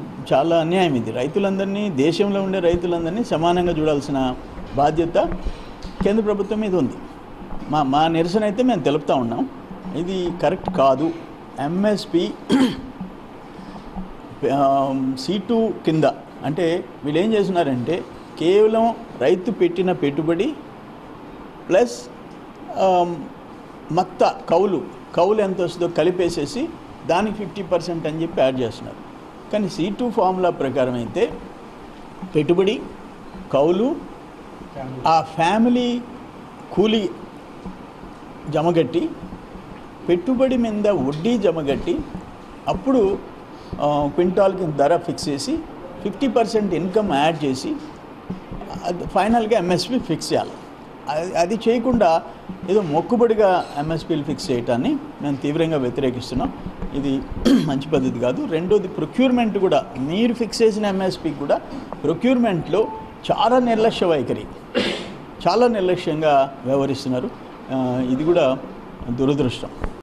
చాలా అన్యాయం ఇది రైతులందరినీ దేశంలో ఉండే రైతులందరినీ సమానంగా చూడాల్సిన బాధ్యత కేంద్ర ప్రభుత్వం మీద ఉంది మా మా నిరసన అయితే మేము తెలుపుతా ఉన్నాం ఇది కరెక్ట్ కాదు ఎంఎస్పి సి టూ కింద అంటే వీళ్ళు ఏం చేస్తున్నారంటే కేవలం రైతు పెట్టిన పెట్టుబడి ప్లస్ మత్త కౌలు కౌలు ఎంత వస్తుందో కలిపేసేసి దానికి ఫిఫ్టీ పర్సెంట్ అని చెప్పి యాడ్ చేస్తున్నారు కానీ సి టూ ఫార్ములా ప్రకారం అయితే పెట్టుబడి కౌలు ఆ ఫ్యామిలీ కూలీ జమగట్టి పెట్టుబడి మీద వడ్డీ జమగట్టి అప్పుడు ఆ, క్వింటాల్కి ధర ఫిక్స్ చేసి ఫిఫ్టీ పర్సెంట్ ఇన్కమ్ యాడ్ చేసి అది ఫైనల్గా ఎంఎస్పి ఫిక్స్ చేయాలి అది అది చేయకుండా ఏదో మొక్కుబడిగా ఎంఎస్పీలు ఫిక్స్ చేయటాన్ని మేము తీవ్రంగా వ్యతిరేకిస్తున్నాం ఇది మంచి పద్ధతి కాదు రెండోది ప్రొక్యూర్మెంట్ కూడా మీరు ఫిక్స్ చేసిన ఎంఎస్పి కూడా ప్రొక్యూర్మెంట్లో చాలా నిర్లక్ష్య వైఖరి చాలా నిర్లక్ష్యంగా వ్యవహరిస్తున్నారు ఆ, ఇది కూడా దురదృష్టం